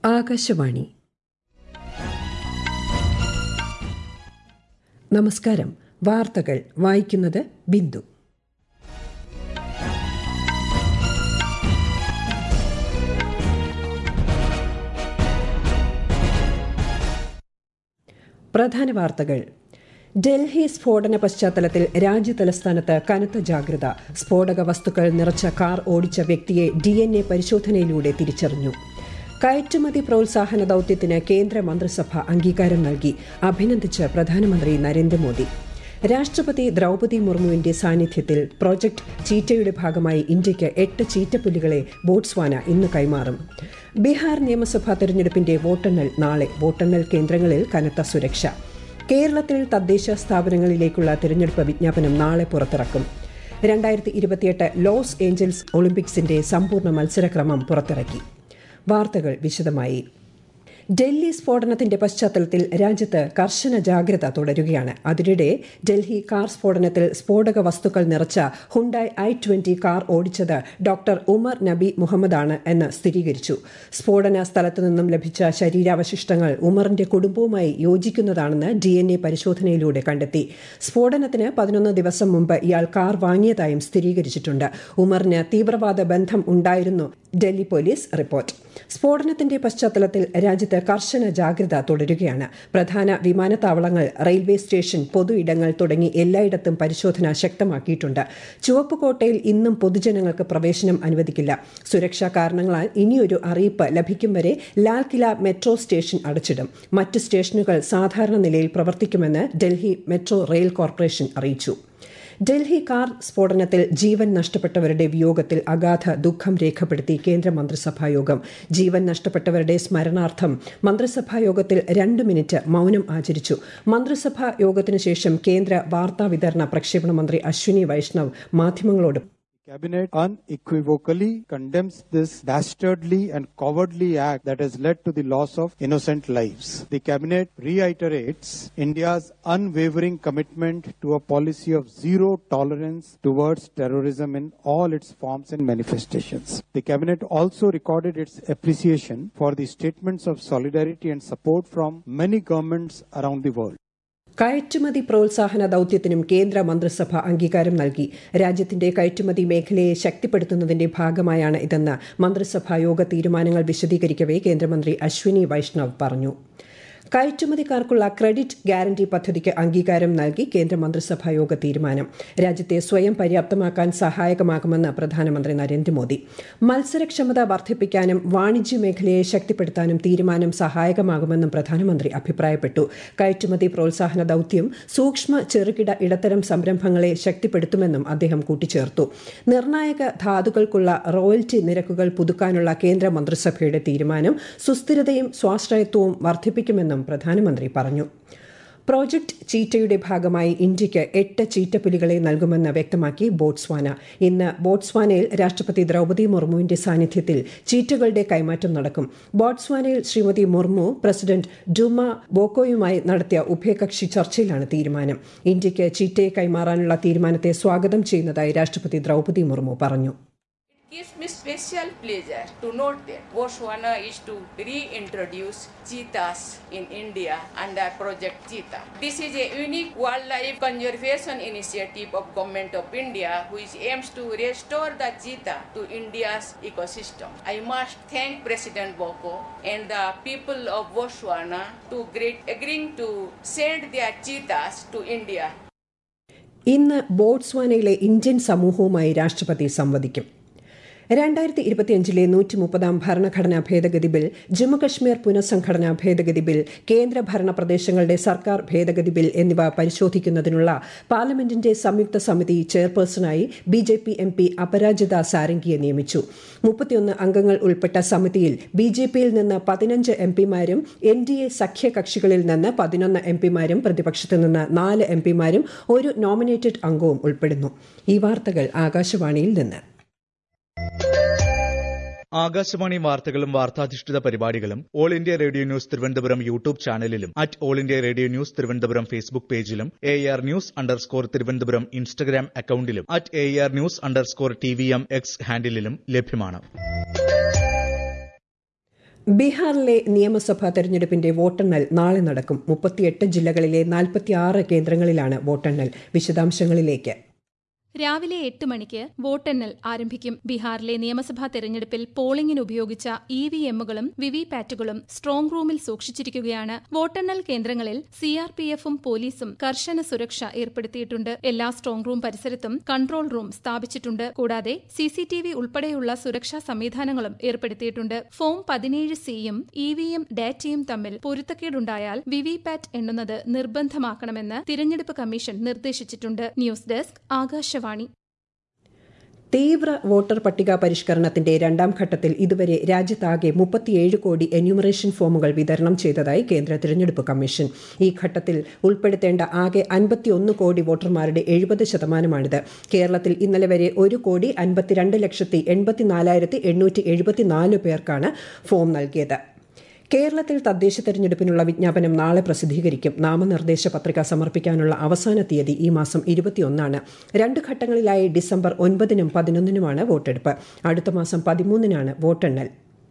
ആകാശവാണി നമസ്കാരം വാർത്തകൾ വായിക്കുന്നത് ബിന്ദു പ്രധാന വാർത്തകൾ ഡൽഹി സ്ഫോടന പശ്ചാത്തലത്തിൽ രാജ്യതലസ്ഥാനത്ത് കനത്ത ജാഗ്രത സ്ഫോടക വസ്തുക്കൾ നിറച്ച കാർ ഓടിച്ച വ്യക്തിയെ ഡിഎൻഎ പരിശോധനയിലൂടെ തിരിച്ചറിഞ്ഞു കയറ്റുമതി പ്രോത്സാഹന ദൌത്യത്തിന് കേന്ദ്ര മന്ത്രിസഭ അംഗീകാരം നൽകി അഭിനന്ദിച്ച് പ്രധാനമന്ത്രി നരേന്ദ്രമോദി രാഷ്ട്രപതി ദ്രൌപതി മുർമുവിന്റെ സാന്നിധ്യത്തിൽ പ്രോജക്ട് ചീറ്റയുടെ ഭാഗമായി ഇന്ത്യയ്ക്ക് എട്ട് ചീറ്റപ്പുലികളെ ബോട്സ്വാന ഇന്ന് കൈമാറും ബീഹാർ നിയമസഭാ തെരഞ്ഞെടുപ്പിന്റെ വോട്ടെണ്ണൽ നാളെ വോട്ടെണ്ണൽ കേന്ദ്രങ്ങളിൽ കനത്ത സുരക്ഷ കേരളത്തിൽ തദ്ദേശ സ്ഥാപനങ്ങളിലേക്കുള്ള തിരഞ്ഞെടുപ്പ് വിജ്ഞാപനം നാളെ പുറത്തിറക്കും രണ്ടായിരത്തി ഇരുപത്തിയെട്ട് ലോസ് ഏഞ്ചൽസ് ഒളിമ്പിക്സിന്റെ സമ്പൂർണ്ണ മത്സരക്രമം പുറത്തിറക്കി വാർത്തകൾ വിശദമായി ഡൽഹി സ്ഫോടനത്തിന്റെ പശ്ചാത്തലത്തിൽ രാജ്യത്ത് കർശന ജാഗ്രത തുടരുകയാണ് അതിനിടെ ഡൽഹി കാർ സ്ഫോടനത്തിൽ സ്ഫോടക വസ്തുക്കൾ നിറച്ച Hyundai I twenty car doctor ഡോക്ടർ ഉമർ നബി മുഹമ്മദാണ് എന്ന് സ്ഥിരീകരിച്ചു സ്ഫോടന സ്ഥലത്തു നിന്നും ലഭിച്ച ശരീരാവശിഷ്ടങ്ങൾ ഉമറിന്റെ കുടുംബവുമായി യോജിക്കുന്നതാണെന്ന് ഡിഎൻഎ പരിശോധനയിലൂടെ കണ്ടെത്തി സ്ഫോടനത്തിന് പതിനൊന്ന് ദിവസം മുമ്പ് ഇയാൾ കാർ വാങ്ങിയതായും സ്ഥിരീകരിച്ചിട്ടുണ്ട് ഉമറിന് തീവ്രവാദ ബന്ധം ഉണ്ടായിരുന്നു ഡൽഹി പോലീസ് റിപ്പോർട്ട് സ്ഫോടനത്തിന്റെ പശ്ചാത്തലത്തിൽ രാജ്യത്ത് കർശന ജാഗ്രത തുടരുകയാണ് പ്രധാന വിമാനത്താവളങ്ങൾ റെയിൽവേ സ്റ്റേഷൻ പൊതു ഇടങ്ങൾ തുടങ്ങി എല്ലായിടത്തും പരിശോധന ശക്തമാക്കിയിട്ടുണ്ട് ചുവപ്പുകോട്ടയിൽ ഇന്നും പൊതുജനങ്ങൾക്ക് പ്രവേശനം അനുവദിക്കില്ല സുരക്ഷാ കാരണങ്ങളാൽ ഇനിയൊരു അറിയിപ്പ് ലഭിക്കും വരെ ലാൽ കില മെട്രോ സ്റ്റേഷൻ അടച്ചിടും മറ്റ് സ്റ്റേഷനുകൾ സാധാരണ നിലയിൽ പ്രവർത്തിക്കുമെന്ന് ഡൽഹി മെട്രോ റെയിൽ കോർപ്പറേഷൻ അറിയിച്ചു ഡൽഹി കാർ സ്ഫോടനത്തിൽ ജീവൻ നഷ്ടപ്പെട്ടവരുടെ വിയോഗത്തിൽ അഗാധ ദുഃഖം രേഖപ്പെടുത്തി കേന്ദ്ര മന്ത്രിസഭാ യോഗം ജീവൻ നഷ്ടപ്പെട്ടവരുടെ സ്മരണാർത്ഥം മന്ത്രിസഭാ യോഗത്തിൽ രണ്ട് മിനിറ്റ് മൌനം ആചരിച്ചു മന്ത്രിസഭാ യോഗത്തിനു ശേഷം കേന്ദ്ര വാർത്താ വിതരണ പ്രക്ഷേപണ മന്ത്രി അശ്വിനി വൈഷ്ണവ് മാധ്യമങ്ങളോട് Cabinet unequivocally condemns this dastardly and cowardly act that has led to the loss of innocent lives. The Cabinet reiterates India's unwavering commitment to a policy of zero tolerance towards terrorism in all its forms and manifestations. The Cabinet also recorded its appreciation for the statements of solidarity and support from many governments around the world. കയറ്റുമതി പ്രോത്സാഹന ദൌത്യത്തിനും കേന്ദ്ര മന്ത്രിസഭ അംഗീകാരം നൽകി രാജ്യത്തിന്റെ കയറ്റുമതി മേഖലയെ ശക്തിപ്പെടുത്തുന്നതിന്റെ ഭാഗമായാണ് ഇതെന്ന് മന്ത്രിസഭാ യോഗ തീരുമാനങ്ങൾ വിശദീകരിക്കവെ കേന്ദ്രമന്ത്രി അശ്വിനി വൈഷ്ണവ് പറഞ്ഞു കയറ്റുമതിക്കാർക്കുള്ള ക്രെഡിറ്റ് ഗ്യാരണ്ടി പദ്ധതിക്ക് അംഗീകാരം നൽകി കേന്ദ്ര മന്ത്രിസഭാ യോഗ തീരുമാനം രാജ്യത്തെ സ്വയം പര്യാപ്തമാക്കാൻ സഹായകമാകുമെന്ന് പ്രധാനമന്ത്രി നരേന്ദ്രമോദി മത്സരക്ഷമത വർദ്ധിപ്പിക്കാനും വാണിജ്യ മേഖലയെ ശക്തിപ്പെടുത്താനും തീരുമാനം സഹായകമാകുമെന്നും പ്രധാനമന്ത്രി അഭിപ്രായപ്പെട്ടു കയറ്റുമതി പ്രോത്സാഹന ദൌത്യം സൂക്ഷ്മ ചെറുകിട ഇടത്തരം സംരംഭങ്ങളെ ശക്തിപ്പെടുത്തുമെന്നും അദ്ദേഹം കൂട്ടിച്ചേർത്തു നിർണായക ധാതുക്കൾക്കുള്ള റോയൽറ്റി നിരക്കുകൾ പുതുക്കാനുള്ള കേന്ദ്ര മന്ത്രിസഭയുടെ തീരുമാനം സുസ്ഥിരതയും സ്വാശ്രയത്വവും വർദ്ധിപ്പിക്കുമെന്നും പ്രധാനമന്ത്രി പറഞ്ഞു പ്രോജക്ട് ചീറ്റയുടെ ഭാഗമായി ഇന്ത്യയ്ക്ക് എട്ട് ചീറ്റപ്പുലികളെ നൽകുമെന്ന് വ്യക്തമാക്കി ബോട്സ്വാന ഇന്ന് ബോട്സ്വാനയിൽ രാഷ്ട്രപതി ദ്രൌപതി മുർമുവിന്റെ സാന്നിധ്യത്തിൽ ചീറ്റകളുടെ കൈമാറ്റം നടക്കും ബോട്സ്വാനയിൽ ശ്രീമതി മുർമു പ്രസിഡന്റ് ഡുമ ബോക്കോയുമായി നടത്തിയ ഉഭയകക്ഷി ചർച്ചയിലാണ് തീരുമാനം ഇന്ത്യയ്ക്ക് ചീറ്റയെ കൈമാറാനുള്ള തീരുമാനത്തെ സ്വാഗതം ചെയ്യുന്നതായി രാഷ്ട്രപതി ദ്രൌപതി മുർമു പറഞ്ഞു It gives me special pleasure to note that Botswana is to reintroduce cheetahs in India under Project Cheetah. This is a unique wildlife conservation initiative of Government of India which aims to restore the cheetah to India's ecosystem. I must thank President Boko and the people of Botswana to agreeing to send their cheetahs to India. ഇന്ന് ബോട്സ്വാനയിലെ Indian സമൂഹവുമായി രാഷ്ട്രപതി സംവദിക്കും രണ്ടായിരത്തി ഇരുപത്തിയഞ്ചിലെ നൂറ്റി മുപ്പതാം ഭരണഘടനാ ഭേദഗതി ബിൽ ജമ്മുകശ്മീർ പുനഃസംഘടനാ ഭേദഗതി ബിൽ കേന്ദ്രഭരണ പ്രദേശങ്ങളുടെ സർക്കാർ ഭേദഗതി ബിൽ എന്നിവ പരിശോധിക്കുന്നതിനുള്ള പാർലമെന്റിന്റെ സംയുക്ത സമിതി ചെയർപേഴ്സണായി B J P M P Aparajita സാരംഗിയെ നിയമിച്ചു മുപ്പത്തിയൊന്ന് അംഗങ്ങൾ ഉൾപ്പെട്ട സമിതിയിൽ ബി ജെ പിയിൽ നിന്ന് പതിനഞ്ച് എം പിമാരും എൻ ഡി എ സഖ്യകക്ഷികളിൽ നിന്ന് പതിനൊന്ന് എം പിമാരും പ്രതിപക്ഷത്തു നിന്ന് നാല് എം പിമാരും ഒരു നോമിനേറ്റഡ് അംഗവും ഉൾപ്പെടുന്നു ഈ വാർത്തകൾ ആകാശവാണിയിൽ നിന്ന് ആകാശവാണി വാർത്തകളും വാർത്താധിഷ്ഠിത പരിപാടികളും All India Radio News Thiruvananthapuram YouTube ചാനലിലും at All India Radio News Thiruvananthapuram Facebook പേജിലും A R news underscore Thiruvananthapuram Instagram അക്കൌണ്ടിലും at A R news underscore T V M X ഹാൻഡിലും ലഭ്യമാണ് ബീഹാറിലെ നിയമസഭാ തെരഞ്ഞെടുപ്പിന്റെ വോട്ടെണ്ണൽ നാളെ നടക്കും മുപ്പത്തിയെട്ട് ജില്ലകളിലെ നാൽപ്പത്തിയാറ് കേന്ദ്രങ്ങളിലാണ് വോട്ടെണ്ണൽ വിശദാംശങ്ങളിലേക്ക് രാവിലെ എട്ട് മണിക്ക് വോട്ടെണ്ണൽ ആരംഭിക്കും ബീഹാറിലെ നിയമസഭാ തെരഞ്ഞെടുപ്പിൽ പോളിംഗിന് ഉപയോഗിച്ച ഇ വി എമ്മുകളും വിവിപാറ്റുകളും സ്ട്രോങ് റൂമിൽ സൂക്ഷിച്ചിരിക്കുകയാണ് വോട്ടെണ്ണൽ കേന്ദ്രങ്ങളിൽ സിആർപിഎഫും പോലീസും കർശന സുരക്ഷ ഏർപ്പെടുത്തിയിട്ടുണ്ട് എല്ലാ സ്ട്രോങ് റൂം പരിസരത്തും കൺട്രോൾ റൂം സ്ഥാപിച്ചിട്ടുണ്ട് കൂടാതെ സിസിടിവി ഉൾപ്പെടെയുള്ള സുരക്ഷാ സംവിധാനങ്ങളും ഏർപ്പെടുത്തിയിട്ടുണ്ട് ഫോം പതിനേഴ് സിയും ഇ വി എം ഡാറ്റയും തമ്മിൽ പൊരുത്തക്കേടുണ്ടായാൽ വിവിപാറ്റ് എണ്ണുന്നത് നിർബന്ധമാക്കണമെന്ന് തിരഞ്ഞെടുപ്പ് കമ്മീഷൻ നിർദ്ദേശിച്ചിട്ടുണ്ട് ന്യൂസ് ഡെസ്ക് ആകാശവാണി ആകാശവാണി തീവ്ര വോട്ടർ പട്ടിക പരിഷ്കരണത്തിന്റെ രണ്ടാം ഘട്ടത്തിൽ ഇതുവരെ രാജ്യത്താകെ മുപ്പത്തിയേഴ് കോടി എന്യൂമറേഷൻ ഫോമുകൾ വിതരണം ചെയ്തതായി കേന്ദ്ര തിരഞ്ഞെടുപ്പ് കമ്മീഷൻ ഈ ഘട്ടത്തിൽ ഉൾപ്പെടുത്തേണ്ട ആകെ അൻപത്തിയൊന്ന് കോടി വോട്ടർമാരുടെ എഴുപത് ശതമാനമാണിത് കേരളത്തിൽ ഇന്നലെ വരെ ഒരു കോടി അൻപത്തിരണ്ട് ലക്ഷത്തി എൺപത്തിനാലായിരത്തി എണ്ണൂറ്റി എഴുപത്തിനാല് പേർക്കാണ് ഫോം നൽകിയത് കേരളത്തിൽ തദ്ദേശ തെരഞ്ഞെടുപ്പിനുള്ള വിജ്ഞാപനം നാളെ പ്രസിദ്ധീകരിക്കും നാമനിർദ്ദേശ പത്രിക സമർപ്പിക്കാനുള്ള അവസാന തീയതി ഈ മാസം ഇരുപത്തിയൊന്നാണ് രണ്ട് ഘട്ടങ്ങളിലായി ഡിസംബർ ഒൻപതിനും പതിനൊന്നിനുമാണ് വോട്ടെടുപ്പ് അടുത്ത മാസം പതിമൂന്നിനാണ് വോട്ടെണ്ണൽ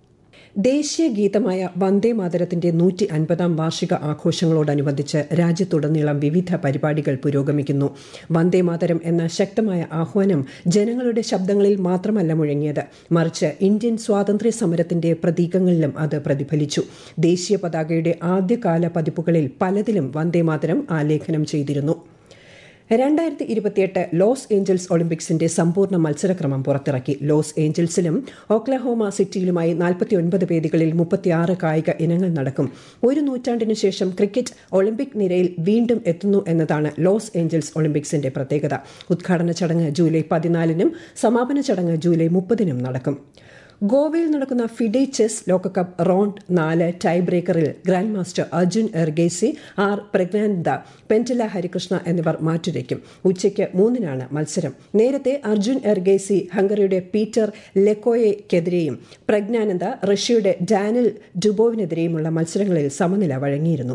ദേശീയ ഗീതമായ വന്ദേ മാതരത്തിന്റെ നൂറ്റി അൻപതാം വാർഷിക ആഘോഷങ്ങളോടനുബന്ധിച്ച് രാജ്യത്തുടനീളം വിവിധ പരിപാടികൾ പുരോഗമിക്കുന്നു വന്ദേ മാതരം എന്ന ശക്തമായ ആഹ്വാനം ജനങ്ങളുടെ ശബ്ദങ്ങളിൽ മാത്രമല്ല മുഴങ്ങിയത് മറിച്ച് ഇന്ത്യൻ സ്വാതന്ത്ര്യ സമരത്തിന്റെ പ്രതീകങ്ങളിലും അത് പ്രതിഫലിച്ചു ദേശീയ പതാകയുടെ ആദ്യകാല പതിപ്പുകളിൽ പലതിലും വന്ദേ മാതരം ആലേഖനം ചെയ്തിരുന്നു രണ്ടായിരത്തി ഇരുപത്തിയെട്ട് ലോസ് ഏഞ്ചൽസ് ഒളിമ്പിക്സിന്റെ സമ്പൂർണ്ണ മത്സരക്രമം പുറത്തിറക്കി ലോസ് ഏഞ്ചൽസിലും ഓക്ലഹോമ സിറ്റിയിലുമായി നാൽപ്പത്തിയൊൻപത് വേദികളിൽ മുപ്പത്തിയാറ് കായിക ഇനങ്ങൾ നടക്കും ഒരു നൂറ്റാണ്ടിനു ശേഷം ക്രിക്കറ്റ് ഒളിമ്പിക് നിരയിൽ വീണ്ടും എത്തുന്നു എന്നതാണ് ലോസ് ഏഞ്ചൽസ് ഒളിമ്പിക്സിന്റെ പ്രത്യേകത ഉദ്ഘാടന ചടങ്ങ് ജൂലൈ പതിനാലിനും സമാപന ചടങ്ങ് ജൂലൈ മുപ്പതിനും നടക്കും ഗോവയിൽ നടക്കുന്ന ഫിഡെ ചെസ് ലോകകപ്പ് റൗണ്ട് നാല് ടൈ ബ്രേക്കറിൽ grand master Arjun Erigaisi R Praggnanandhaa Pentala Harikrishna എന്നിവർ മാറ്റുരയ്ക്കും ഉച്ചയ്ക്ക് മൂന്നിനാണ് മത്സരം നേരത്തെ അർജുൻ എർഗേസി ഹംഗറിയുടെ പീറ്റർ ലെക്കോയെക്കെതിരെയും പ്രജ്ഞാനന്ദ റഷ്യയുടെ ഡാനിൽ ഡുബോവിനെതിരെയുമുള്ള മത്സരങ്ങളിൽ സമനില വഴങ്ങിയിരുന്നു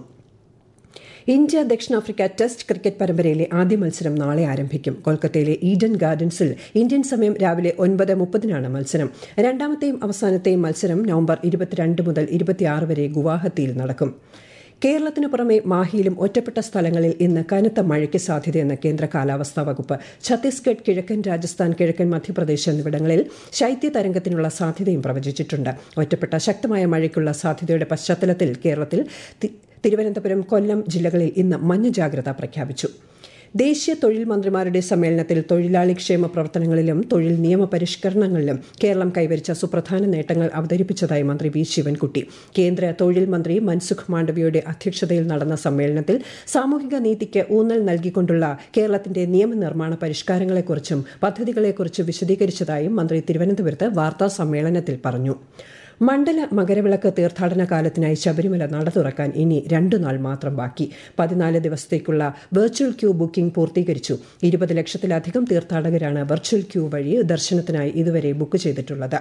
ഇന്ത്യ ദക്ഷിണാഫ്രിക്ക ടെസ്റ്റ് ക്രിക്കറ്റ് പരമ്പരയിലെ ആദ്യ മത്സരം നാളെ ആരംഭിക്കും കൊൽക്കത്തയിലെ ഈഡൻ ഗാർഡൻസിൽ ഇന്ത്യൻ സമയം രാവിലെ ഒൻപത് മുപ്പതിനാണ് മത്സരം രണ്ടാമത്തെയും അവസാനത്തെയും മത്സരം നവംബർ ഇരുപത്തിരണ്ട് മുതൽ ഇരുപത്തിയാറ് വരെ ഗുവാഹത്തിയിൽ നടക്കും കേരളത്തിനു പുറമെ മാഹിയിലും ഒറ്റപ്പെട്ട സ്ഥലങ്ങളിൽ ഇന്ന് കനത്ത മഴയ്ക്ക് സാധ്യതയെന്ന് കേന്ദ്ര കാലാവസ്ഥാ വകുപ്പ് ഛത്തീസ്ഗഡ് കിഴക്കൻ രാജസ്ഥാൻ കിഴക്കൻ മധ്യപ്രദേശ് എന്നിവിടങ്ങളിൽ ശൈത്യ തരംഗത്തിനുള്ള സാധ്യതയും പ്രവചിച്ചിട്ടുണ്ട് ഒറ്റപ്പെട്ട ശക്തമായ മഴയ്ക്കുള്ള സാധ്യതയുടെ പശ്ചാത്തലത്തിൽ കേരളത്തിൽ തിരുവനന്തപുരം കൊല്ലം ജില്ലകളിൽ ഇന്ന് മഞ്ഞ ജാഗ്രത പ്രഖ്യാപിച്ചു ദേശീയ തൊഴിൽ മന്ത്രിമാരുടെ സമ്മേളനത്തിൽ തൊഴിലാളി ക്ഷേമ പ്രവർത്തനങ്ങളിലും തൊഴിൽ നിയമ പരിഷ്കരണങ്ങളിലും കേരളം കൈവരിച്ച സുപ്രധാന നേട്ടങ്ങൾ അവതരിപ്പിച്ചതായി മന്ത്രി വി ശിവൻകുട്ടി കേന്ദ്ര തൊഴിൽ മന്ത്രി മൻസുഖ് മാണ്ഡവ്യയുടെ അധ്യക്ഷതയിൽ നടന്ന സമ്മേളനത്തിൽ സാമൂഹിക നീതിക്ക് ഊന്നൽ നൽകിക്കൊണ്ടുള്ള കേരളത്തിന്റെ നിയമനിർമ്മാണ പരിഷ്കാരങ്ങളെക്കുറിച്ചും പദ്ധതികളെക്കുറിച്ചും വിശദീകരിച്ചതായും മന്ത്രി തിരുവനന്തപുരത്ത് വാർത്താ സമ്മേളനത്തിൽ പറഞ്ഞു മണ്ഡല മകരവിളക്ക് തീർത്ഥാടന കാലത്തിനായി ശബരിമല നട തുറക്കാൻ ഇനി രണ്ടു നാൾ മാത്രം ബാക്കി പതിനാല് ദിവസത്തേക്കുള്ള വെർച്വൽ ക്യൂ ബുക്കിംഗ് പൂർത്തീകരിച്ചു ഇരുപത് ലക്ഷത്തിലധികം തീർത്ഥാടകരാണ് വെർച്വൽ ക്യൂ വഴി ദർശനത്തിനായി ഇതുവരെ ബുക്ക് ചെയ്തിട്ടുള്ളത്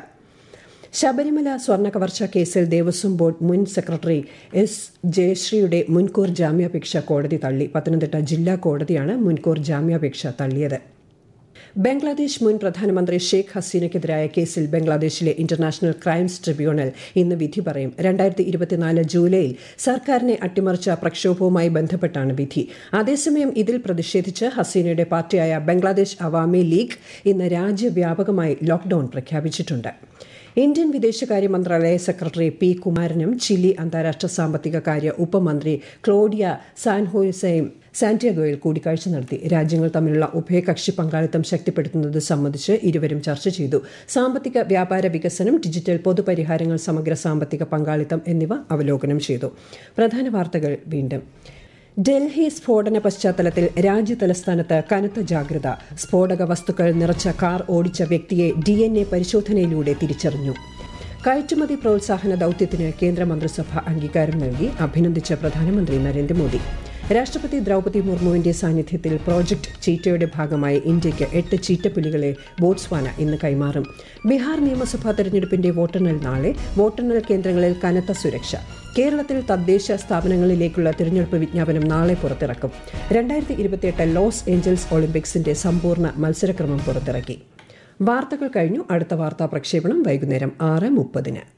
ശബരിമല സ്വർണ്ണ കവർച്ച കേസിൽ ദേവസ്വം ബോർഡ് മുൻ സെക്രട്ടറി എസ് ജയശ്രീയുടെ മുൻകൂർ ജാമ്യാപേക്ഷ കോടതി തള്ളി പത്തനംതിട്ട ജില്ലാ കോടതിയാണ് മുൻകൂർ ജാമ്യാപേക്ഷ തള്ളിയത് ബംഗ്ലാദേശ് മുൻ പ്രധാനമന്ത്രി ഷെയ്ഖ് ഹസീനയ്ക്കെതിരായ കേസിൽ ബംഗ്ലാദേശിലെ ഇന്റർനാഷണൽ ക്രൈംസ് ട്രിബ്യൂണൽ ഇന്ന് വിധി പറയും രണ്ടായിരത്തി ഇരുപത്തിനാല് ജൂലൈയിൽ സർക്കാരിനെ അട്ടിമറിച്ച പ്രക്ഷോഭവുമായി ബന്ധപ്പെട്ടാണ് വിധി അതേസമയം ഇതിൽ പ്രതിഷേധിച്ച് ഹസീനയുടെ പാർട്ടിയായ ബംഗ്ലാദേശ് അവാമി ലീഗ് ഇന്ന് രാജ്യവ്യാപകമായി ലോക്ഡൌൺ പ്രഖ്യാപിച്ചിട്ടുണ്ട് ഇന്ത്യൻ വിദേശകാര്യ മന്ത്രാലയ സെക്രട്ടറി പി കുമാരനും ചിലി അന്താരാഷ്ട്ര സാമ്പത്തിക കാര്യ ഉപമന്ത്രി ക്ലോഡിയ സാൻഹോസയും സാന്റിയാഗോയിൽ കൂടിക്കാഴ്ച നടത്തി രാജ്യങ്ങൾ തമ്മിലുള്ള ഉഭയകക്ഷി പങ്കാളിത്തം ശക്തിപ്പെടുത്തുന്നത് സംബന്ധിച്ച് ഇരുവരും ചർച്ച ചെയ്തു സാമ്പത്തിക വ്യാപാര വികസനം ഡിജിറ്റൽ പൊതുപരിഹാരങ്ങൾ സമഗ്ര സാമ്പത്തിക പങ്കാളിത്തം എന്നിവ അവലോകനം ചെയ്തു പ്രധാന വാർത്തകൾ വീണ്ടും ഡൽഹി സ്ഫോടന പശ്ചാത്തലത്തിൽ രാജ്യതലസ്ഥാനത്ത് കനത്ത ജാഗ്രത സ്ഫോടക വസ്തുക്കൾ നിറച്ച കാർ ഓടിച്ച വ്യക്തിയെ ഡി എൻ എ പരിശോധനയിലൂടെ തിരിച്ചറിഞ്ഞു കയറ്റുമതി പ്രോത്സാഹന ദൌത്യത്തിന് കേന്ദ്രമന്ത്രിസഭ അംഗീകാരം നൽകി അഭിനന്ദിച്ച പ്രധാനമന്ത്രി നരേന്ദ്രമോദി രാഷ്ട്രപതി ദ്രൌപതി മുർമുവിന്റെ സാന്നിധ്യത്തിൽ പ്രോജക്ട് ചീറ്റയുടെ ഭാഗമായി ഇന്ത്യയ്ക്ക് എട്ട് ചീറ്റപ്പുലികളെ ബോട്സ്വാന ഇന്ന് കൈമാറും ബീഹാർ നിയമസഭാ തെരഞ്ഞെടുപ്പിന്റെ വോട്ടെണ്ണൽ നാളെ വോട്ടെണ്ണൽ കേന്ദ്രങ്ങളിൽ കനത്ത സുരക്ഷ കേരളത്തിൽ തദ്ദേശ സ്ഥാപനങ്ങളിലേക്കുള്ള തിരഞ്ഞെടുപ്പ് വിജ്ഞാപനം നാളെ പുറത്തിറക്കും രണ്ടായിരത്തി ഇരുപത്തിയെട്ട് ലോസ് ഏഞ്ചൽസ് ഒളിമ്പിക്സിന്റെ സമ്പൂർണ്ണ മത്സരക്രമം പുറത്തിറക്കി വാർത്തകൾ കഴിഞ്ഞു അടുത്ത വാർത്താ പ്രക്ഷേപണം വൈകുന്നേരം ആറ് മുപ്പതിന്